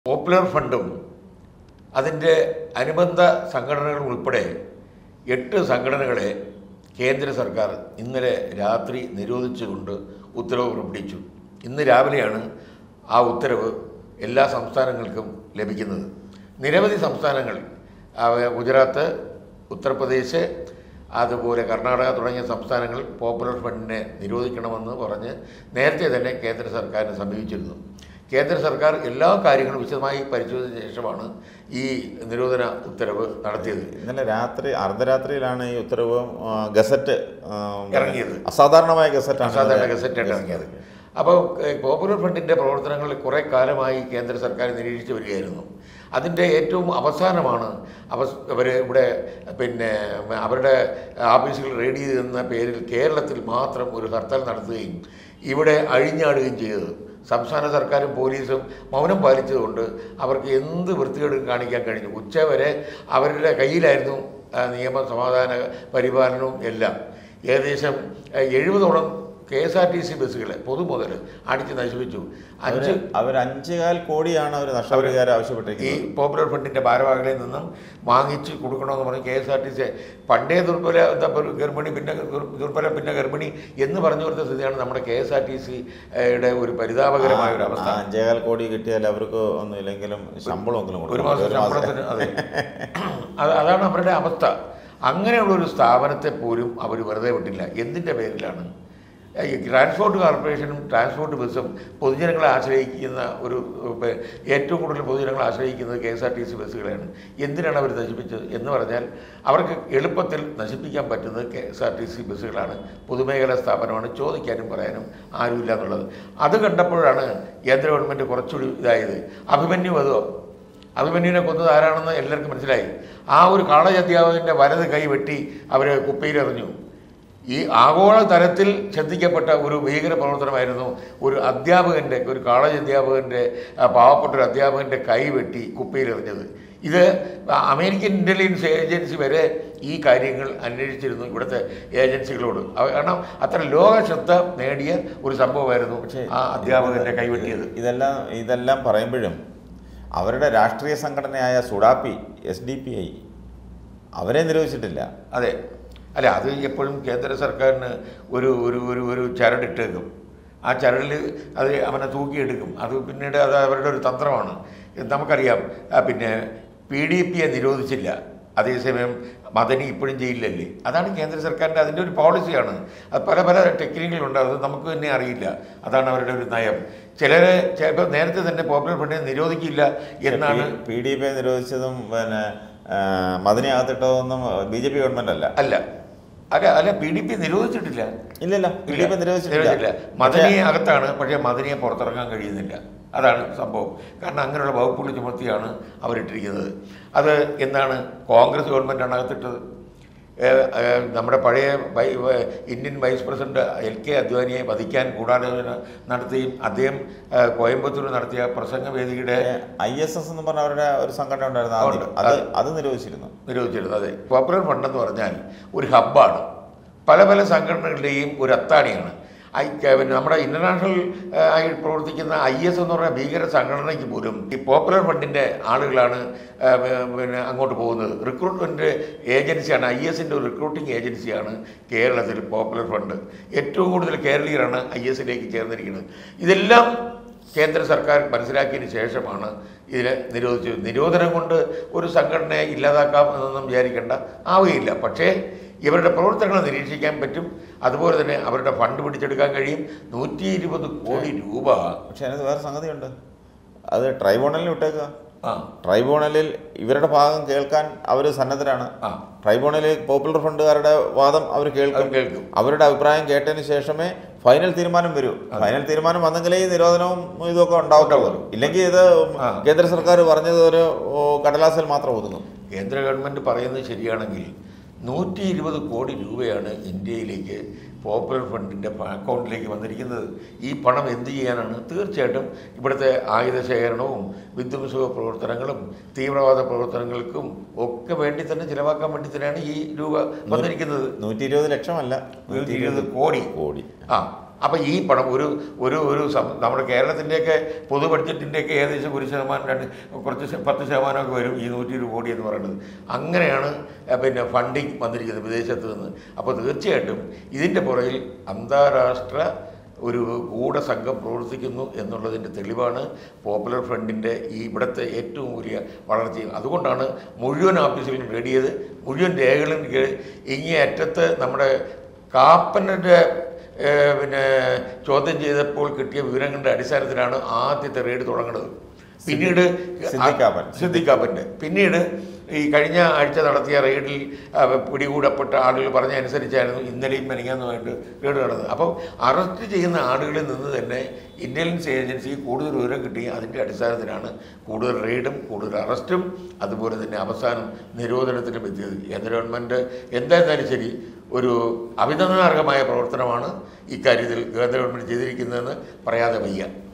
Popular ഫണ്ടും അതിൻ്റെ അനുബന്ധ സംഘടനകൾ ഉൾപ്പെടെ എട്ട് സംഘടനകളെ കേന്ദ്ര സർക്കാർ ഇന്നലെ രാത്രി നിരോധിച്ചുകൊണ്ട് ഉത്തരവ് പുറപ്പെടുവിച്ചു ഇന്ന് രാവിലെയാണ് ആ ഉത്തരവ് എല്ലാ സംസ്ഥാനങ്ങൾക്കും ലഭിക്കുന്നത് നിരവധി സംസ്ഥാനങ്ങൾ അവ ഗുജറാത്ത് ഉത്തർപ്രദേശ് അതുപോലെ കർണാടക തുടങ്ങിയ സംസ്ഥാനങ്ങൾ പോപ്പുലർ ഫണ്ടിനെ നിരോധിക്കണമെന്ന് പറഞ്ഞ് നേരത്തെ തന്നെ കേന്ദ്ര സർക്കാരിനെ സമീപിച്ചിരുന്നു കേന്ദ്ര സർക്കാർ എല്ലാ കാര്യങ്ങളും വിശദമായി പരിശോധിച്ച ശേഷമാണ് ഈ നിരോധന ഉത്തരവ് നടത്തിയത് ഇന്നലെ രാത്രി അർദ്ധരാത്രിയിലാണ് ഈ ഉത്തരവ് ആ, ഗസറ്റ് ആ, ഇറങ്ങിയത്. അസാധാരണമായ ഗസറ്റാണ് അസാധാരണ ഇന്നലെ ഗസറ്റാണ് ഇറങ്ങിയത് അപ്പോൾ ഏഹ്, പോപ്പുലർ ഫണ്ടിൻ്റെ പ്രവർത്തനങ്ങൾ കുറേ കാലമായി കേന്ദ്ര സർക്കാർ നിരീക്ഷിച്ചു വരികയായിരുന്നു അതിൻ്റെ ഏറ്റവും അവസാനമാണ് അവസ് അവർ ഇവിടെ പിന്നെ അവരുടെ ഓഫീസുകൾ റെയ്ഡ് ചെയ്തെന്ന പേരിൽ കേരളത്തിൽ മാത്രം ഒരു ഹർത്താൽ നടത്തുകയും ഇവിടെ അഴിഞ്ഞാടുകയും ചെയ്തത് സംസ്ഥാന സർക്കാരും പോലീസും മൗനം പാലിച്ചതുകൊണ്ട് അവർക്ക് എന്ത് വൃത്തികേടും കാണിക്കാൻ കഴിഞ്ഞു ഉച്ചവരെ അവരുടെ കയ്യിലായിരുന്നു ആ, നിയമ സമാധാന പരിപാലനവും എല്ലാം ഏകദേശം ഏഹ്, എഴുപതോളം K S R T C ബസ്സുകളെ പൊതുമുതൽ അടിച്ച് നശിപ്പിച്ചു അഞ്ച് അവർ അഞ്ചേകാൽ കോടിയാണ് അവർ നഷ്ടപരിഹാരം ഈ ആവശ്യപ്പെട്ടിരിക്കുന്നത് പോപ്പുലർ ഫണ്ടിൻ്റെ ഭാരവാഹികളിൽ നിന്നും വാങ്ങിച്ച് കൊടുക്കണമെന്ന് പറഞ്ഞ് K S R T C പണ്ടേ ദുർബല എന്താ പറയുക, ഗർഭിണി പിന്നെ ദുർ- ദുർബല പിന്നെ ഗർഭിണി എന്ന് പറഞ്ഞു കൊടുത്ത സ്ഥിതിയാണ് നമ്മുടെ കെ എസ് ആർ ടി സിയുടെ ഒരു പരിതാപകരമായ ഒരു അവസ്ഥ ആ അഞ്ചേകാൽ കോടി കിട്ടിയാൽ അവർക്ക് ഒന്നും ഇല്ലെങ്കിലും ശമ്പളമെങ്കിലും ഒരു കൊടുക്കണം. മാസം ഒരു മാസം. ശമ്പളത്തിന് അതെ അത് അതാണ് അവരുടെ അവസ്ഥ അങ്ങനെയുള്ള ഒരു സ്ഥാപനത്തെ പോലും അവർ വെറുതെ വിട്ടില്ല എന്തിൻ്റെ പേരിലാണ് ഈ ട്രാൻസ്പോർട്ട് കോർപ്പറേഷനും ട്രാൻസ്പോർട്ട് ബസ്സും പൊതുജനങ്ങളെ ആശ്രയിക്കുന്ന ഒരു ഏർ, ഏറ്റവും കൂടുതൽ പൊതുജനങ്ങളെ ആശ്രയിക്കുന്നത് K S R T C ബസ്സുകളെയാണ് എന്തിനാണ് അവർ നശിപ്പിച്ചത് എന്ന് പറഞ്ഞാൽ അവർക്ക് എളുപ്പത്തിൽ നശിപ്പിക്കാൻ പറ്റുന്നത് K S R T C ബസ്സുകളാണ് പൊതുമേഖലാ സ്ഥാപനമാണ് ചോദിക്കാനും പറയാനും ആരുമില്ല എന്നുള്ളത് അത് കണ്ടപ്പോഴാണ് കേന്ദ്ര ഗവൺമെൻറ് കുറച്ചുകൂടി ഇതായത് അഭിമന്യു അതോ അഭിമന്യുവിനെ കൊന്നത് ആരാണെന്ന് എല്ലാവർക്കും മനസ്സിലായി ആ ഒരു കോളേജ് അധ്യാപകൻ്റെ വലത് കൈ വെട്ടി അവർ കുപ്പയിലെറിഞ്ഞു ഈ ആഗോള തലത്തിൽ ശ്രദ്ധിക്കപ്പെട്ട ഒരു ഭീകര പ്രവർത്തനമായിരുന്നു ഒരു അധ്യാപകൻ്റെ ഒരു കോളേജ് അധ്യാപകൻ്റെ ആ, പാവപ്പെട്ട ഒരു അധ്യാപകൻ്റെ കൈ വെട്ടി കുപ്പയിലെറിഞ്ഞത് ഇത് അമേരിക്കൻ ഇൻ്റലിജൻസ് ഏജൻസി വരെ ഈ കാര്യങ്ങൾ അന്വേഷിച്ചിരുന്നു ഇവിടുത്തെ ഏജൻസികളോട് അവ- കാരണം അത്ര ലോക ശ്രദ്ധ നേടിയ ഒരു സംഭവമായിരുന്നു ആ അധ്യാപകൻ്റെ കൈ വെട്ടിയത് ഇതെല്ലാം ഇതെല്ലാം പറയുമ്പോഴും അവരുടെ രാഷ്ട്രീയ സംഘടനയായ സുഡാപ്പി എസ് ഡി പി ഐ അവരെ നിരോധിച്ചിട്ടില്ല അതെ അല്ല അത് എപ്പോഴും കേന്ദ്ര സർക്കാരിന് ഒരു ഒരു ഒരു ഒരു ചരടിട്ടേക്കും ആ ചരടിൽ അത് അവനെ തൂക്കിയെടുക്കും അത് പിന്നീട് അത് അവരുടെ ഒരു തന്ത്രമാണ് നമുക്കറിയാം ആ, പിന്നെ പി ഡി പിയെ നിരോധിച്ചില്ല അതേസമയം മദനി ഇപ്പോഴും ജയിലിലല്ലേ അതാണ് കേന്ദ്ര സർക്കാരിൻ്റെ അതിൻ്റെ ഒരു പോളിസിയാണ് അത് പല പല ടെക്നിക്കുകളുണ്ട് അത് നമുക്ക് തന്നെ അറിയില്ല അതാണ് അവരുടെ ഒരു നയം ചിലരെ ചിലപ്പോൾ നേരത്തെ തന്നെ പോപ്പുലർ ഫണ്ടിനെ നിരോധിക്കില്ല എന്നാണ് പി ഡി പി നിരോധിച്ചതും പിന്നെ ആ, മദനി അകത്തിട്ടതൊന്നും ബി ജെ പി ഗവൺമെന്റ് അല്ല അല്ല അല്ല അല്ല പി ഡി പി നിരോധിച്ചിട്ടില്ല ഇല്ലല്ല പി ഡി പി നിരോധിച്ചിട്ടില്ല നിരോധിച്ചില്ല മദനിയെ അകത്താണ് പക്ഷേ മദനിയെ പുറത്തിറങ്ങാൻ കഴിയുന്നില്ല അതാണ് സംഭവം കാരണം അങ്ങനെയുള്ള വകുപ്പുകൾ ചുമത്തിയാണ് അവരിട്ടിരിക്കുന്നത് അത് എന്താണ് കോൺഗ്രസ് ഗവൺമെൻറ്റാണ് അകത്തിട്ടത് ഏഹ്, ഏഹ്, നമ്മുടെ പഴയ വൈ- വ- Indian vice president L K അദ്വാനിയെ വധിക്കാൻ ഗൂഢാലോചന നടത്തുകയും അദ്ദേഹം ഏഹ്, കോയമ്പത്തൂർ നടത്തിയ പ്രസംഗ വേദിയുടെ ഐ എസ് എസ് എന്ന് പറഞ്ഞ അവരുടെ ഒരു സംഘടന ഉണ്ടായിരുന്നു ആദ്യം. ഉണ്ട്. അത് അത് നിരോധിച്ചിരുന്നു നിരോധിച്ചിരുന്നത് അതെ പോപ്പുലർ ഫണ്ട് എന്ന് പറഞ്ഞാൽ ഒരു ഹബ്ബാണ് പല പല സംഘടനകളുടെയും ഒരു അത്താണിയാണ് ഐ ക- പിന്നെ നമ്മുടെ ഇൻ്റർനാഷണൽ ആയി പ്രവർത്തിക്കുന്ന ഐ എസ് എന്ന് പറഞ്ഞ ഭീകര സംഘടനയ്ക്ക് പോലും ഈ പോപ്പുലർ ഫണ്ടിൻ്റെ ആളുകളാണ് ആ, പി- പിന്നെ അങ്ങോട്ട് പോകുന്നത് റിക്രൂട്ട്മെൻറ്റ് ഏജൻസിയാണ് ഐ എസിൻ്റെ ഒരു റിക്രൂട്ടിംഗ് ഏജൻസിയാണ് കേരളത്തിൽ പോപ്പുലർ ഫണ്ട് ഏറ്റവും കൂടുതൽ കേരളീയരാണ് ഐ എസിലേക്ക് ചേർന്നിരിക്കുന്നത് ഇതെല്ലാം കേന്ദ്ര സർക്കാർ മനസ്സിലാക്കിയതിന് ശേഷമാണ് ഇതിനെ നിരോധിച്ചത് നിരോധനം കൊണ്ട് ഒരു സംഘടനയെ ഇല്ലാതാക്കാം എന്നൊന്നും വിചാരിക്കേണ്ട ആവുകയില്ല പക്ഷേ ഇവരുടെ പ്രവർത്തനങ്ങൾ നിരീക്ഷിക്കാൻ പറ്റും അതുപോലെ തന്നെ അവരുടെ ഫണ്ട് പിടിച്ചെടുക്കാൻ കഴിയും നൂറ്റി ഇരുപത് കോടി രൂപ പക്ഷെ അതിനകത്ത് വേറെ സംഗതിയുണ്ട് അത് ട്രൈബ്യൂണലിൽ വിട്ടേക്കുക ആ ട്രൈബ്യൂണലിൽ ഇവരുടെ ഭാഗം കേൾക്കാൻ അവർ സന്നദ്ധരാണ് ആ ട്രൈബ്യൂണലിൽ പോപ്പുലർ ഫണ്ടുകാരുടെ വാദം അവർ അവർ കേൾക്കും കേൾക്കും അവരുടെ അഭിപ്രായം കേട്ടതിന് ശേഷമേ ഫൈനൽ തീരുമാനം വരൂ ഫൈനൽ തീരുമാനം വന്നെങ്കിലേ ഈ നിരോധനവും ഇതൊക്കെ ഉണ്ടാവത്തുള്ളൂ ഇല്ലെങ്കിൽ ഇത് ആ. കേന്ദ്ര സർക്കാർ പറഞ്ഞത് ഒരു ഓ, കടലാസിൽ മാത്രം ഒതുങ്ങും കേന്ദ്ര ഗവൺമെൻറ് പറയുന്നത് ശരിയാണെങ്കിൽ നൂറ്റി ഇരുപത് കോടി രൂപയാണ് ഇന്ത്യയിലേക്ക് പോപ്പുലർ ഫണ്ടിൻ്റെ അക്കൗണ്ടിലേക്ക് വന്നിരിക്കുന്നത് ഈ പണം എന്ത് ചെയ്യാനാണ് തീർച്ചയായിട്ടും ഇവിടുത്തെ ആയുധ ശേഖരണവും വിധ്വംസക പ്രവർത്തനങ്ങളും തീവ്രവാദ പ്രവർത്തനങ്ങൾക്കും ഒക്കെ വേണ്ടി തന്നെ ചിലവാക്കാൻ വേണ്ടി തന്നെയാണ് ഈ രൂപ വന്നിരിക്കുന്നത് നൂറ്റി ഇരുപത് ലക്ഷമല്ല നൂറ്റി ഇരുപത് കോടി കോടി ആ അപ്പോൾ ഈ പണം ഒരു ഒരു ഒരു സം- നമ്മുടെ കേരളത്തിൻ്റെയൊക്കെ പൊതു ബഡ്ജറ്റിൻ്റെയൊക്കെ ഏകദേശം ഒരു ശതമാനം രണ്ട് കുറച്ച് ശ- പത്ത് ശതമാനമൊക്കെ വരും ഈ നൂറ്റി ഇരുപത് കോടി എന്ന് പറയുന്നത് അങ്ങനെയാണ് ഏഹ്, പിന്നെ ഫണ്ടിങ് വന്നിരിക്കുന്നത് വിദേശത്ത് നിന്ന് അപ്പോൾ തീർച്ചയായിട്ടും ഇതിൻ്റെ പുറകിൽ അന്താരാഷ്ട്ര ഒരു ഗൂഢസംഘം പ്രവർത്തിക്കുന്നു എന്നുള്ളതിൻ്റെ തെളിവാണ് പോപ്പുലർ ഫ്രണ്ടിൻ്റെ ഈ ഇവിടുത്തെ ഏറ്റവും വലിയ വളർച്ചയും അതുകൊണ്ടാണ് മുഴുവൻ ഓഫീസുകളും റെഡിയത് മുഴുവൻ രേഖകളും കേ- ഇങ്ങേ അറ്റത്ത് നമ്മുടെ കാപ്പൻ്റെ ഏഹ്, പിന്നെ ചോദ്യം ചെയ്തപ്പോൾ കിട്ടിയ വിവരങ്ങളുടെ അടിസ്ഥാനത്തിലാണ് ആദ്യത്തെ റെയ്ഡ് തുടങ്ങുന്നത് പിന്നീട് സിദ്ദിഖാപ്പൻ. സിദ്ദിഖാപ്പൻ്റെ പിന്നീട് ഈ കഴിഞ്ഞ ആഴ്ച നടത്തിയ റെയ്ഡിൽ ആ, പിടികൂടപ്പെട്ട ആളുകൾ പറഞ്ഞ അനുസരിച്ചായിരുന്നു ഇന്നലെയും മെനങ്ങാന്നുമായിട്ട് റെയ്ഡ് നടന്നത് അപ്പം അറസ്റ്റ് ചെയ്യുന്ന ആളുകളിൽ നിന്ന് തന്നെ ഇൻ്റലിജൻസ് ഏജൻസി കൂടുതൽ വിവരം കിട്ടി അതിൻ്റെ അടിസ്ഥാനത്തിലാണ് കൂടുതൽ റെയ്ഡും കൂടുതൽ അറസ്റ്റും അതുപോലെ തന്നെ അവസാനം നിരോധനത്തിനും എത്തിയത് കേന്ദ്ര ഗവൺമെൻറ് എന്തായിരുന്നാലും ശരി ഒരു അഭിനന്ദനാർഹമായ പ്രവർത്തനമാണ് ഇക്കാര്യത്തിൽ കേന്ദ്ര ഗവൺമെൻറ് ചെയ്തിരിക്കുന്നതെന്ന് പറയാതെ വയ്യ